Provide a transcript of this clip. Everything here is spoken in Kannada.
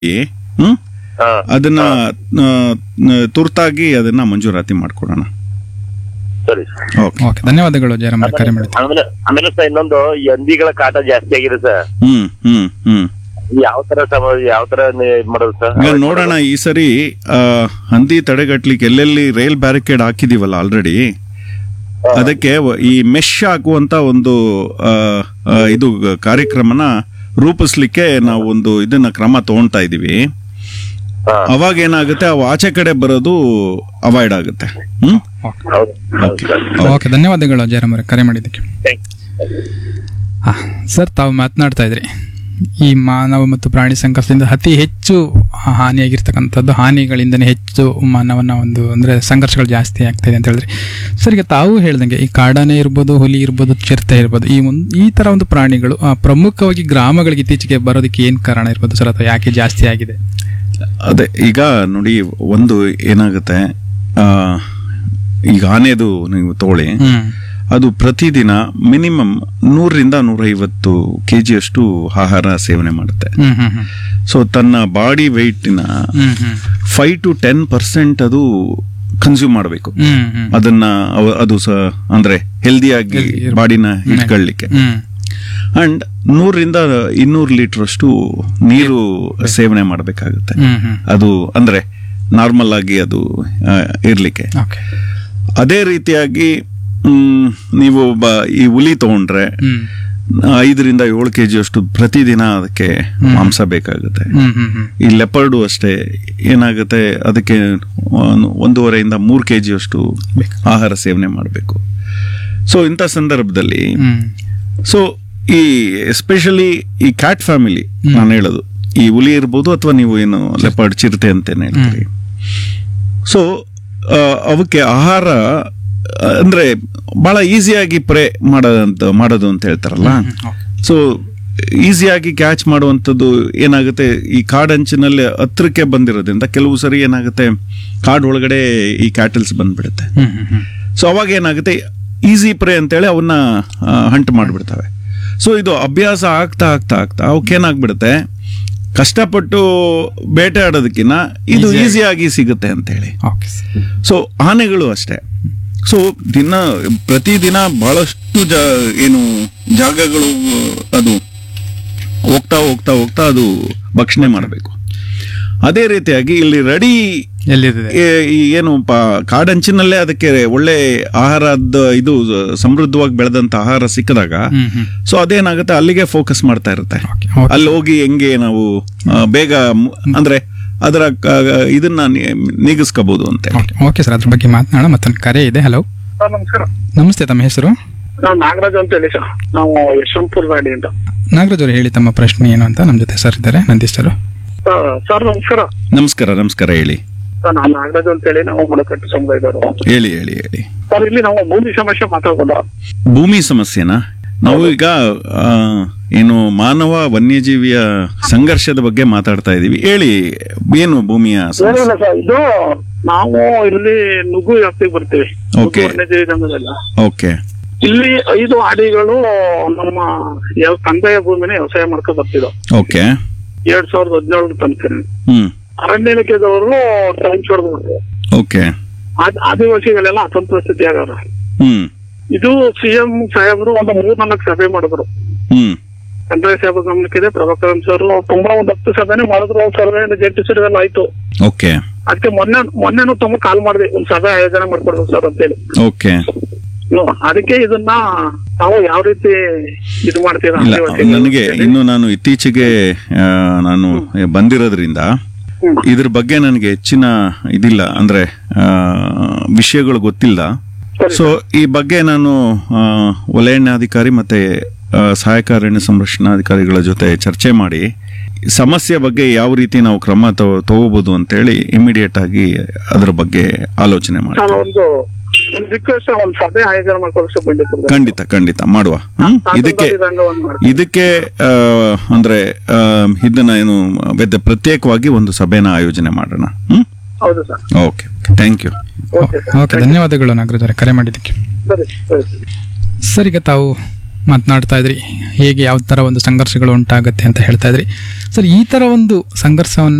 ಹ್ಮ್ ಹಾ ಅದನ್ನ ಆ, ನ- ತುರ್ತಾಗಿ ಅದನ್ನ ಮಂಜೂರಾತಿ ಮಾಡ್ಕೊಡೋಣ ಸರಿ ಸರ್ ಓಕೆ ಓಕೆ ಧನ್ಯವಾದಗಳು ಜಯರಾಮ್ ಅವರೇ ಕರೆ ಮಾಡಿದ್ದು ಆಮೇಲೆ ಆಮೇಲೆ ಸರ್ ಇನ್ನೊಂದು ಈ ಹಂದಿಗಳ ಕಾಟ ಜಾಸ್ತಿ ಆಗಿದೆ ಸರ್ ಹ್ಮ್ ಹ್ಮ್ ಹ್ಮ್ ಯಾವ ತರ ಸಮ ಯಾವ ತರ ನಿ- ಇದ್ ಮಾಡೋದು ಸರ್ ಈಗ ನೋಡೋಣ ಈ ಸರಿ ಆ, ಹಂದಿ ತಡೆಗಟ್ಲಿಕ್ಕೆ ಎಲ್ಲೆಲ್ಲಿ ರೈಲ್ ಬ್ಯಾರಿಕೇಡ್ ಹಾಕಿದೀವಲ್ಲ ಆಲ್ರೆಡಿ ಅದಕ್ಕೆ ವ- ಈ ಮೆಶ್ ಹಾಕುವಂತ ಒಂದು ಆ, ಆ, ಇದು ಕಾರ್ಯಕ್ರಮನ ರೂಪಿಸ್ಲಿಕ್ಕೆ ನಾವು ಒಂದು ಇದನ್ನ ಕ್ರಮ ತಗೊಳ್ತಾ ಇದೀವಿ ಹಾ. ಅವಾಗ ಏನಾಗುತ್ತೆ ಅವು ಆಚೆ ಕಡೆ ಬರೋದು ಅವಾಯ್ಡ್ ಆಗುತ್ತೆ ಹ್ಮ್ ಹೌದು ಹೌದು ಸರ್ ಓಕೆ ಧನ್ಯವಾದಗಳು ಜಯರಾಮ್ ಅವರೇ ಕರೆ ಮಾಡಿದ್ದಕ್ಕೆ Thank ಹಾ, ಸರ್ ತಾವು ಮಾತನಾಡ್ತಾ ಇದ್ರಿ ಈ ಮಾನವ ಮತ್ತು ಪ್ರಾಣಿ ಸಂಘರ್ಷದಿಂದ ಅತಿ ಹೆಚ್ಚು ಹಾನಿಯಾಗಿರ್ತಕ್ಕಂಥದ್ದು ಹಾನಿಗಳಿಂದನೇ ಹೆಚ್ಚು ಮಾನವನ ಒಂದು ಅಂದ್ರೆ ಸಂಘರ್ಷಗಳು ಜಾಸ್ತಿ ಆಗ್ತಾ ಇದೆ ಅಂತ ಹೇಳಿದ್ರಿ ಸರ್ ಈಗ ತಾವು ಹೇಳ್ದಂಗೆ ಈ ಕಾಡಾನೆ ಇರ್ಬೋದು ಹುಲಿ ಇರ್ಬೋದು ಚಿರತೆ ಇರ್ಬೋದು ಈ ಒಂದು ಈ ತರ ಒಂದು ಪ್ರಾಣಿಗಳು ಆ, ಪ್ರಮುಖವಾಗಿ ಗ್ರಾಮಗಳಿಗೆ ಇತ್ತೀಚೆಗೆ ಬರೋದಕ್ಕೆ ಏನ್ ಕಾರಣ ಇರ್ಬೋದು ಸರ್ ಅಥವಾ ಯಾಕೆ ಜಾಸ್ತಿ ಆಗಿದೆ ಅದೇ ಈಗ ನೋಡಿ ಒಂದು ಏನಾಗುತ್ತೆ ಆ, ಈಗ ಆನೆದು ನೀವು ತಗೊಳ್ಳಿ ಹ್ಮ್ ಅದು ಪ್ರತಿದಿನ ಮಿನಿಮಮ್ ನೂರರಿಂದ ನೂರೈವತ್ತು ಕೆ ಜಿಯಷ್ಟು ಆಹಾರ ಸೇವನೆ ಮಾಡುತ್ತೆ ಹ್ಮ್ ಹ್ಮ್ ಹ್ಮ್ ಸೊ ತನ್ನ ಬಾಡಿ ವೆಯ್ಟಿನ hmm hmm five to ten percent ಅದು ಕನ್ಸ್ಯೂಮ್ ಮಾಡಬೇಕು ಹ್ಮ್ ಹ್ಮ್ ಅದನ್ನ ಅವ- ಅದು ಸ ಅಂದ್ರೆ ಹೆಲ್ದಿಯಾಗಿ Healthy ಇರ್ಬೇಕು. ಬಾಡಿನ ಇಟ್ಕೊಳ್ಳಿಕ್ಕೆ ಹ್ಮ್ ಅಂಡ್ ನೂರಿಂದ ಇನ್ನೂರು ಲೀಟರ್ ಅಷ್ಟು ನೀರು ಸೇವನೆ ಮಾಡಬೇಕಾಗುತ್ತೆ ಹ್ಮ್ ಹ್ಮ್ ಅದು ಅಂದ್ರೆ ನಾರ್ಮಲ್ ಆಗಿ ಅದು ಆ, ಇರ್ಲಿಕ್ಕೆ ಓಕೆ ಅದೇ ರೀತಿಯಾಗಿ ಮ್, ನೀವು ಬ- ಈ ಹುಲಿ ತಗೊಂಡ್ರೆ ಹ್ಮ್ ಐದರಿಂದ ಏಳು ಕೆ ಅಷ್ಟು ಪ್ರತಿದಿನ ಅದಕ್ಕೆ ಮಾಂಸ ಬೇಕಾಗುತ್ತೆ ಹ್ಮ್ ಹ್ಮ್ ಹ್ಮ್ ಈ ಲೆಪರ್ಡು ಅಷ್ಟೇ ಏನಾಗುತ್ತೆ ಅದಕ್ಕೆ ಒಂದು- ಒಂದೂವರೆಯಿಂದ ಮೂರು ಕೆ ಅಷ್ಟು ಆಹಾರ ಸೇವನೆ ಮಾಡಬೇಕು ಸೊ ಇಂಥ ಸಂದರ್ಭದಲ್ಲಿ ಹ್ಮ್ ಸೊ ಈ ಎಸ್ಪೆಷಲಿ ಈ ಕ್ಯಾಟ್ ಫ್ಯಾಮಿಲಿ ನಾನು ಹೇಳೋದು ಈ ಹುಲಿ ಇರ್ಬೋದು ಅಥವಾ ನೀವು ಏನು ಲೆಪರ್ಡ್ ಚಿರತೆ ಅಂತೇನೆ ಹೇಳ್ತೀರಿ ಸೊ ಅವಕ್ಕೆ ಆಹಾರ ಆ, ಅಂದ್ರೆ ಬಹಳ ಈಸಿಯಾಗಿ ಪ್ರೇ ಮಾಡೋದಂತ ಮಾಡೋದು ಅಂತ ಹೇಳ್ತಾರಲ್ಲ ಸೊ ಈಸಿಯಾಗಿ ಕ್ಯಾಚ್ ಮಾಡುವಂಥದ್ದು ಏನಾಗುತ್ತೆ ಈ ಕಾಡಂಚಿನಲ್ಲಿ ಹತ್ರಕ್ಕೆ ಬಂದಿರೋದ್ರಿಂದ ಕೆಲವು ಸರಿ ಏನಾಗುತ್ತೆ ಕಾಡ್ ಒಳಗಡೆ ಈ ಕ್ಯಾಟಲ್ಸ್ ಬಂದ್ಬಿಡುತ್ತೆ ಹ್ಮ್ ಹ್ಮ್ ಹ್ಮ್ ಸೊ ಅವಾಗ ಏನಾಗುತ್ತೆ ಈಸಿ ಪ್ರೇ ಅಂತೇಳಿ ಅವನ್ನ ಹಂಟ್ ಮಾಡಿಬಿಡ್ತವೆ ಸೊ ಇದು ಅಭ್ಯಾಸ ಆಗ್ತಾ ಆಗ್ತಾ ಆಗ್ತಾ ಅವಕ್ಕೇನಾಗ್ಬಿಡುತ್ತೆ ಕಷ್ಟಪಟ್ಟು ಬೇಟೆ ಆಡೋದಕ್ಕಿಂತ ಇದು ಈಸಿಯಾಗಿ ಸಿಗುತ್ತೆ ಅಂತೇಳಿ ಓಕೆ ಸರ್ ಸೊ ಆನೆಗಳು ಅಷ್ಟೇ ಸೊ ದಿನ ಪ್ರತಿದಿನ ಬಹಳಷ್ಟು ಜ ಏನು ಜಾಗಗಳು ಅದು ಹೋಗ್ತಾ ಹೋಗ್ತಾ ಹೋಗ್ತಾ ಅದು ಭಕ್ಷಣೆ ಮಾಡಬೇಕು ಅದೇ ರೀತಿಯಾಗಿ ಇಲ್ಲಿ ರೆಡಿ ಎಲ್ಲಿದೆ ಈ ಏನು ಪ- ಕಾಡಂಚಿನಲ್ಲೇ ಅದಕ್ಕೆ ಒಳ್ಳೆ ಆಹಾರದ ಇದು ಸಮೃದ್ಧವಾಗಿ ಬೆಳೆದಂತ ಆಹಾರ ಸಿಕ್ಕಿದಾಗ ಹ್ಮ್ ಹ್ಮ್ ಸೊ ಅದೇನಾಗುತ್ತೆ ಅಲ್ಲಿಗೆ ಫೋಕಸ್ ಮಾಡ್ತಾ ಇರುತ್ತೆ ಓಕೆ ಓಕೆ ಅಲ್ಲಿ ಹೋಗಿ ಹೆಂಗೆ ನಾವು ಆ, ಬೇಗ ಮು- ಅಂದ್ರೆ ಅದರ ಕ- ಇದನ್ನ ನಿ- ನೀಗಿಸ್ಕೋಬಹುದು ಅಂತ ಓಕೆ ಓಕೆ ಸರ್ ಅದ್ರ ಬಗ್ಗೆ ಮಾತನಾಡೋಣ ಮತ್ತೊಂದು ಕರೆ ಇದೆ ಹಲೋ ಸರ್ ನಮಸ್ಕಾರ ನಮಸ್ತೆ ತಮ್ಮ ಹೆಸರು ನಾವು ನಾಗರಾಜ್ ಅಂತ ಹೇಳಿ ಸರ್ ನಾವು ಯಶವಂತಪುರ ಗಾಡಿ ಅಂತ ನಾಗರಾಜ್ ಅವರು ಹೇಳಿ ತಮ್ಮ ಪ್ರಶ್ನೆ ಏನು ಅಂತ ನಮ್ಮ ಜೊತೆ ಸರ್ ಇದ್ದಾರೆ ನಂದೀಶ್ ಸರ್ ಸರ್, ಸರ್ ನಮಸ್ಕಾರ ನಮಸ್ಕಾರ ನಮಸ್ಕಾರ ಹೇಳಿ ಸರ್ ನಾನು ನಾಗರಾಜ್ ಅಂತ ಹೇಳಿ ನಾವು ಮೊಳಕಟ್ಟು ಸಮುದಾಯದವರು ಹೇಳಿ ಹೇಳಿ ಹೇಳಿ ಸರ್ ಇಲ್ಲಿ ನಾವು ಭೂಮಿ ಸಮಸ್ಯೆ ಮಾತಾಡ್ಬೋದ ಭೂಮಿ ಸಮಸ್ಯೆನಾ ನಾವು ಈಗ ಆ, ಏನು ಮಾನವ ವನ್ಯಜೀವಿಯ ಸಂಘರ್ಷದ ಬಗ್ಗೆ ಮಾತಾಡ್ತಾ ಇದೀವಿ ಹೇಳಿ ಏನು ಭೂಮಿಯ ಸಮಸ್ಯೆ ಏನಿಲ್ಲ ಸರ್ ಇದು ನಾವು ಇಲ್ಲಿ ನುಗ್ಗು ವ್ಯಾಪ್ತಿಗೆ ಬರ್ತೀವಿ Okay. ನುಗ್ಗು ವನ್ಯಜೀವಿ ರಂಗದಲ್ಲ ಓಕೆ ಇಲ್ಲಿ ಐದು ಆಡಿಗಳು ನಮ್ಮ ಯಾವ ತಂದೆಯ ಭೂಮಿನ ವ್ಯವಸಾಯ ಮಾಡ್ಕೊ ಬರ್ತಿದ್ದೋ ಓಕೆ ಎರಡ್ ಸಾವಿರದ ಹದಿನೇಳರ ತನಕ ಹ್ಮ್ ಅರಣ್ಯ ಇಲಾಖೆದವರು ಟೈಮ್ ಹೊಡೆದ್ಬಿಡ್ತಾರೆ ಓಕೆ ಆದ್- ಆದಿವಾಸಿಗಳೆಲ್ಲ ಅತಂತ್ರ ಸ್ಥಿತಿ ಆಗ್ಯಾರ ಹ್ಮ್ ಇದು ಸಿಎಂ ಸಾಹೇಬರು ಒಂದು ಮೂರ್ ನಾಲ್ಕು ಸಭೆ ಮಾಡಿದ್ರು ಹ್ಮ್ ಕಂದಾಯ ಸಾಹೇಬ ಗಮನಕ್ಕಿದೆ ಪ್ರಭಾಕರನ್ ಸರ್ ತುಂಬಾ ಒಂದ್ ಹತ್ತು ಸಭೆನೇ ಮಾಡಿದ್ರು ಸರ್ವೆ ಜಂಟಿ ಸರ್ವೆಲ್ಲ ಆಯ್ತು ಓಕೆ ಅದಕ್ಕೆ ಮೊನ್ನೆ ಮೊನ್ನೆನೂ ತಮ್ಮ ಕಾಲ್ ಮಾಡಿದೆ ಒಂದ್ ಸಭೆ ಆಯೋಜನೆ ಮಾಡ್ಕೊಡ್ಬೇಕು ಸರ್ ಅಂತೇಳಿ ಓಕೆ ಹ್ಮ್. ಅದಕ್ಕೆ ಇದನ್ನ ತಾವು ಯಾವ ರೀತಿ ಇದು ಮಾಡ್ತೀರಾ ಇಲ್ಲ ಆದಿವಾಸಿಗಳು ನನಗೆ ಅಂತೇಳಿ. ಇನ್ನು ನಾನು ಇತ್ತೀಚೆಗೆ ಆ, ನಾನು ಬಂದಿರೋದ್ರಿಂದ ಹ್ಮ್. ಇದ್ರ ಬಗ್ಗೆ ನನಗೆ ಹೆಚ್ಚಿನ ಇದಿಲ್ಲ ಅಂದ್ರೆ ಆ, ವಿಷಯಗಳು ಗೊತ್ತಿಲ್ಲ ಸರಿ ಸೊ ಈ ಬಗ್ಗೆ ನಾನು ಆ, ವಲಯಾರಣ್ಯಾಧಿಕಾರಿ ಮತ್ತೆ ಆ, ಸಹಾಯಕ ಅರಣ್ಯ ಸಂರಕ್ಷಣಾಧಿಕಾರಿಗಳ ಜೊತೆ ಚರ್ಚೆ ಮಾಡಿ ಸಮಸ್ಯೆ ಬಗ್ಗೆ ಯಾವ ರೀತಿ ನಾವು ಕ್ರಮ ತಗೋ- ತಗೋಬಹುದು ಅಂತೇಳಿ ಇಮಿಡಿಯೇಟ್ ಆಗಿ ಅದ್ರ ಬಗ್ಗೆ ಆಲೋಚನೆ ಮಾಡಿ ನಾನು ಒಂದು ಒಂದು ರಿಕ್ವೆಸ್ಟ್ ಒಂದ್ ಸಭೆ ಆಯೋಜನೆ ಮಾಡ್ಕೊಳ್ಸೋ ಬಂದಿತ್ತು ಖಂಡಿತ ಖಂಡಿತ ಮಾಡುವ ಹ್ಮ್? ಇದಕ್ಕೆ ಇದಕ್ಕೆ ಆ, ಅಂದ್ರೆ ಆ, ಇದನ್ನ ಏನು ಬೆದ್ದ- ಪ್ರತ್ಯೇಕವಾಗಿ ಒಂದು ಸಭೆನ ಆಯೋಜನೆ ಮಾಡೋಣ ಹ್ಮ್ ಹೌದು sir okay thank you okay sir okay ಧನ್ಯವಾದಗಳು ನಾಗರಾಜ್ ಅವರೇ ಕರೆ ಮಾಡಿದ್ದಕ್ಕೆ ಸರಿ ಸರಿ ಸರಿ ಸರ್ ಈಗ ತಾವು ಮಾತನಾಡ್ತಾ ಇದ್ರಿ ಹೇಗೆ ಯಾವ ತರ ಒಂದು ಸಂಘರ್ಷಗಳು ಉಂಟಾಗುತ್ತೆ ಅಂತ ಹೇಳ್ತಾ ಇದ್ರಿ ಸರ್ ಈ ತರ ಒಂದು ಸಂಘರ್ಷವನ್ನ